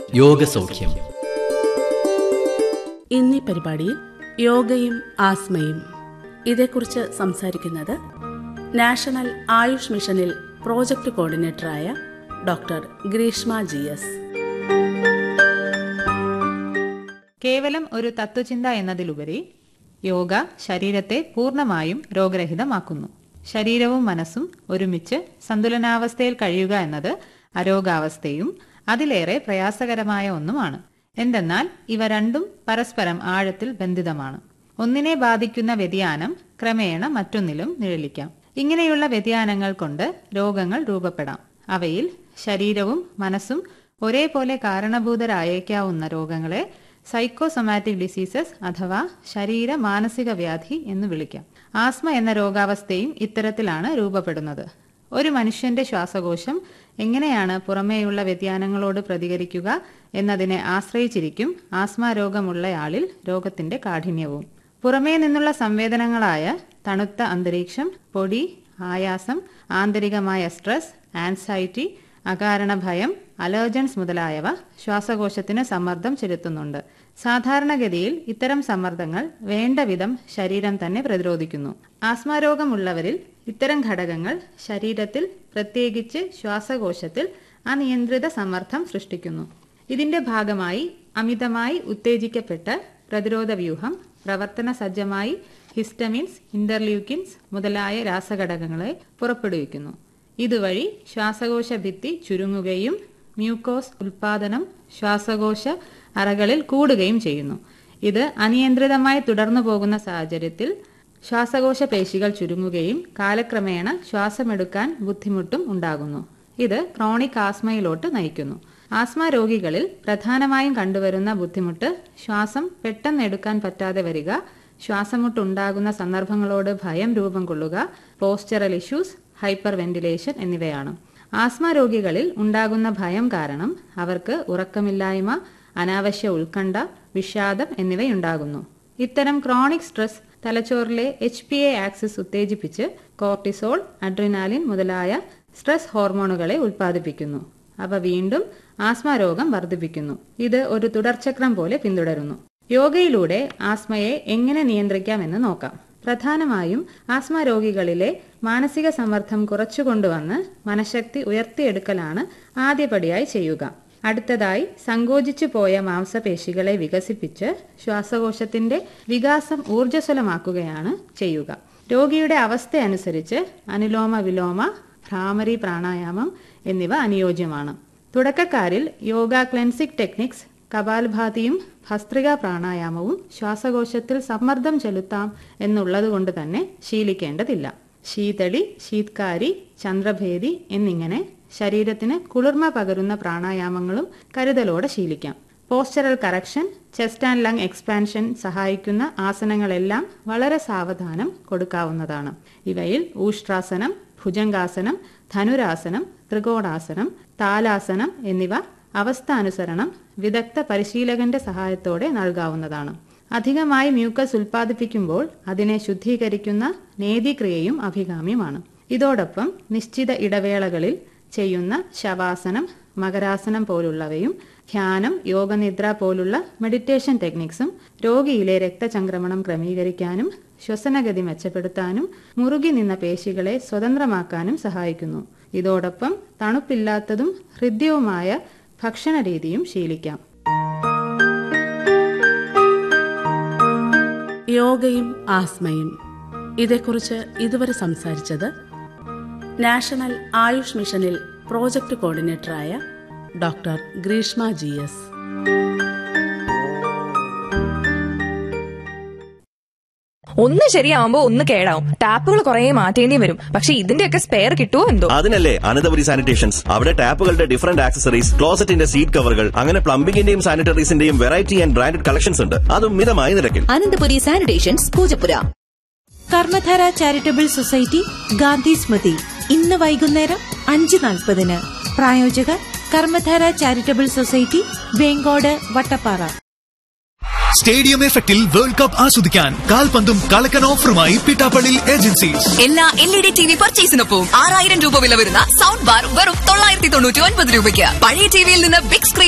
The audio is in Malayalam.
യോഗസൗഖ്യം ഇന്നീ പരിപാടിയിൽ യോഗയും ആസ്മയും ഇതേക്കുറിച്ച് സംസാരിക്കുന്നത് നാഷണൽ ആയുഷ് മിഷനിൽ പ്രോജക്ട് കോർഡിനേറ്ററായ ഡോക്ടർ ഗ്രീഷ്മ ജി എസ് കേവലം ഒരു തത്വചിന്ത എന്നതിലുപരി യോഗ ശരീരത്തെ പൂർണ്ണമായും രോഗരഹിതമാക്കുന്നു ശരീരവും മനസ്സും ഒരുമിച്ച് സന്തുലനാവസ്ഥയിൽ കഴിയുക എന്നത് അരോഗാവസ്ഥയും അതിലേറെ പ്രയാസകരമായ ഒന്നുമാണ് എന്തെന്നാൽ ഇവ രണ്ടും പരസ്പരം ആഴത്തിൽ ബന്ധിതമാണ് ഒന്നിനെ ബാധിക്കുന്ന വ്യതിയാനം ക്രമേണ മറ്റൊന്നിലും നിഴലിക്കാം ഇങ്ങനെയുള്ള വ്യതിയാനങ്ങൾ കൊണ്ട് രോഗങ്ങൾ രൂപപ്പെടാം അവയിൽ ശരീരവും മനസ്സും ഒരേപോലെ കാരണഭൂതരായേക്കാവുന്ന രോഗങ്ങളെ സൈക്കോസൊമാറ്റിക് ഡിസീസസ് അഥവാ ശരീര മാനസിക വ്യാധി എന്ന് വിളിക്കാം ആസ്മ എന്ന രോഗാവസ്ഥയും ഇത്തരത്തിലാണ് രൂപപ്പെടുന്നത് ഒരു മനുഷ്യന്റെ ശ്വാസകോശം എങ്ങനെയാണ് പുറമേയുള്ള വ്യതിയാനങ്ങളോട് പ്രതികരിക്കുക എന്നതിനെ ആശ്രയിച്ചിരിക്കും ആസ്മ രോഗമുള്ളയാളിൽ രോഗത്തിന്റെ കാഠിന്യവും പുറമേ നിന്നുള്ള സംവേദനങ്ങളായ തണുത്ത അന്തരീക്ഷം പൊടി ആയാസം ആന്തരികമായ സ്ട്രെസ് ആൻസൈറ്റി അകാരണ ഭയം അലർജൻസ് മുതലായവ ശ്വാസകോശത്തിന് സമ്മർദ്ദം ചെലുത്തുന്നുണ്ട് സാധാരണഗതിയിൽ ഇത്തരം സമ്മർദ്ദങ്ങൾ വേണ്ട വിധം ശരീരം തന്നെ പ്രതിരോധിക്കുന്നു ആസ്മാരോഗമുള്ളവരിൽ ഇത്തരം ഘടകങ്ങൾ ശരീരത്തിൽ പ്രത്യേകിച്ച് ശ്വാസകോശത്തിൽ അനിയന്ത്രിത സമ്മർദ്ദം സൃഷ്ടിക്കുന്നു ഇതിന്റെ ഭാഗമായി അമിതമായി ഉത്തേജിക്കപ്പെട്ട പ്രതിരോധ വ്യൂഹം പ്രവർത്തന സജ്ജമായി ഹിസ്റ്റമിൻസ് ഇന്റർലൂക്കിൻസ് മുതലായ രാസഘടകങ്ങളെ പുറപ്പെടുവിക്കുന്നു ഇതുവഴി ശ്വാസകോശ ഭിത്തി ചുരുങ്ങുകയും മ്യൂക്കോസ് ഉൽപാദനം ശ്വാസകോശ അറകളിൽ കൂടുകയും ചെയ്യുന്നു ഇത് അനിയന്ത്രിതമായി തുടർന്നു പോകുന്ന സാഹചര്യത്തിൽ ശ്വാസകോശ പേശികൾ ചുരുങ്ങുകയും കാലക്രമേണ ശ്വാസമെടുക്കാൻ ബുദ്ധിമുട്ടും ഉണ്ടാകുന്നു ഇത് ക്രോണിക് ആസ്മയിലോട്ട് നയിക്കുന്നു ആസ്മ രോഗികളിൽ പ്രധാനമായും കണ്ടുവരുന്ന ബുദ്ധിമുട്ട് ശ്വാസം പെട്ടെന്ന് എടുക്കാൻ പറ്റാതെ വരിക ശ്വാസമുട്ടുണ്ടാകുന്ന സന്ദർഭങ്ങളോട് ഭയം രൂപം കൊള്ളുക പോസ്ചറൽ ഇഷ്യൂസ് ഹൈപ്പർ വെന്റിലേഷൻ എന്നിവയാണ് ആസ്മ രോഗികളിൽ ഉണ്ടാകുന്ന ഭയം കാരണം അവർക്ക് ഉറക്കമില്ലായ്മ അനാവശ്യ ഉത്കണ്ഠ വിഷാദം എന്നിവയുണ്ടാകുന്നു ഇത്തരം ക്രോണിക് സ്ട്രെസ് തലച്ചോറിലെ എച്ച് പി എ ആക്സിസ് ഉത്തേജിപ്പിച്ച് കോർട്ടിസോൾ അഡ്രിനാലിൻ മുതലായ സ്ട്രെസ് ഹോർമോണുകളെ ഉൽപ്പാദിപ്പിക്കുന്നു അവ വീണ്ടും ആസ്മ രോഗം വർദ്ധിപ്പിക്കുന്നു ഇത് ഒരു തുടർചക്രം പോലെ പിന്തുടരുന്നു യോഗയിലൂടെ ആസ്മയെ എങ്ങനെ നിയന്ത്രിക്കാമെന്ന് നോക്കാം പ്രധാനമായും ആസ്മ രോഗികളിലെ മാനസിക സമ്മർദ്ദം കുറച്ചുകൊണ്ടുവന്ന് മനഃശക്തി ഉയർത്തിയെടുക്കലാണ് ആദ്യപടിയായി ചെയ്യുക അടുത്തതായി സങ്കോചിച്ചു പോയ മാംസപേശികളെ വികസിപ്പിച്ച് ശ്വാസകോശത്തിന്റെ വികാസം ഊർജ്ജസ്വലമാക്കുകയാണ് ചെയ്യുക രോഗിയുടെ അവസ്ഥ അനുസരിച്ച് അനുലോമ വിലോമ ഭ്രാമരി പ്രാണായാമം എന്നിവ അനുയോജ്യമാണ് തുടക്കക്കാരിൽ യോഗ ക്ലെൻസിക് ടെക്നിക്സ് കപാൽഭാതിയും ഭസ്ത്രിക പ്രാണായാമവും ശ്വാസകോശത്തിൽ സമ്മർദ്ദം ചെലുത്താം എന്നുള്ളതുകൊണ്ട് തന്നെ ശീലിക്കേണ്ടതില്ല ശീതളി ശീത്കാരി ചന്ദ്രഭേദി എന്നിങ്ങനെ ശരീരത്തിന് കുളിർമ പകരുന്ന പ്രാണായാമങ്ങളും കരുതലോടെ ശീലിക്കാം postural correction chest and lung expansion സഹായിക്കുന്ന ആസനങ്ങളെല്ലാം വളരെ സാവധാനം കൊടുക്കാവുന്നതാണ് ഇവയിൽ ഊഷ്ട്രാസനം ഭുജംഗാസനം ധനുരാസനം ത്രികോണാസനം താലാസനം എന്നിവ അവസ്ഥാനുസരണം വിദഗ്ധ പരിശീലകന്റെ സഹായത്തോടെ നൽകാവുന്നതാണ് അധികമായി മ്യൂക്കസ് ഉൽപ്പാദിപ്പിക്കുമ്പോൾ അതിനെ ശുദ്ധീകരിക്കുന്ന നേതിക്രിയയും അഭികാമ്യമാണ് ഇതോടൊപ്പം നിശ്ചിത ഇടവേളകളിൽ ചെയ്യുന്ന ശവാസനം മകരാസനം പോലുള്ളവയും ധ്യാനം യോഗനിദ്ര പോലുള്ള മെഡിറ്റേഷൻ ടെക്നിക്സും രോഗിയിലെ രക്തചംക്രമണം ക്രമീകരിക്കാനും ശ്വസനഗതി മെച്ചപ്പെടുത്താനും മുറുകി നിന്ന പേശികളെ സ്വതന്ത്രമാക്കാനും സഹായിക്കുന്നു ഇതോടൊപ്പം തണുപ്പില്ലാത്തതും ഹൃദ്യവുമായ ഭക്ഷണ രീതിയും ശീലിക്കാം യോഗയും ആസ്മയും ഇതേക്കുറിച്ച് ഇതുവരെ സംസാരിച്ചത് നാഷണൽ ആയുഷ് മിഷനിൽ പ്രോജക്ട് കോർഡിനേറ്ററായ ഡോക്ടർ ഗ്രീഷ്മ ജി എസ് ഒന്ന് ശരിയാവുമ്പോ ഒന്ന് കേടാവും ടാപ്പുകൾ കുറെ മാറ്റേണ്ടി വരും പക്ഷെ ഇതിന്റെയൊക്കെ സ്പെയർ കിട്ടുമോ എന്തോ അതിനല്ലേ അനന്തപുരി സാനിറ്റേഷൻസ് അവിടെ ടാപ്പുകളുടെ ഡിഫറന്റ് ആക്സസറീസ് ക്ലോസറ്റിന്റെ സീറ്റ് കവറുകൾ അങ്ങനെ പ്ലംബിംഗിന്റെയും സാനിറ്ററീസിന്റെയും വെറൈറ്റി ആൻഡ് ബ്രാൻഡഡ് കളക്ഷൻസ് ഉണ്ട് അതും മിതമായ നിരക്കിൽ Ananthapuri sanitations Poojappura Karmadhara charitable society Gandhi Smriti ഇന്ന് വൈകുന്നേരം അഞ്ച് നാൽപ്പതിന് പ്രായോജകർ Karmadhara charitable society Venkode Vattappara stadium എഫക്റ്റിൽ വേൾഡ് കപ്പ് ആസ്വദിക്കാൻ കാൽപന്തും കളക്കൻ ഓഫറുമായി പിട്ടാപ്പള്ളി ഏജൻസീസ് എല്ലാ L E D T V പർച്ചേസിനൊപ്പം ആറായിരം രൂപ വില വരുന്ന സൗണ്ട് ബാർ വെറും തൊള്ളായിരത്തി തൊണ്ണൂറ്റി ഒൻപത് രൂപയ്ക്ക് പഴയ ടിവിയിൽ നിന്ന് ബിഗ് സ്ക്രീൻ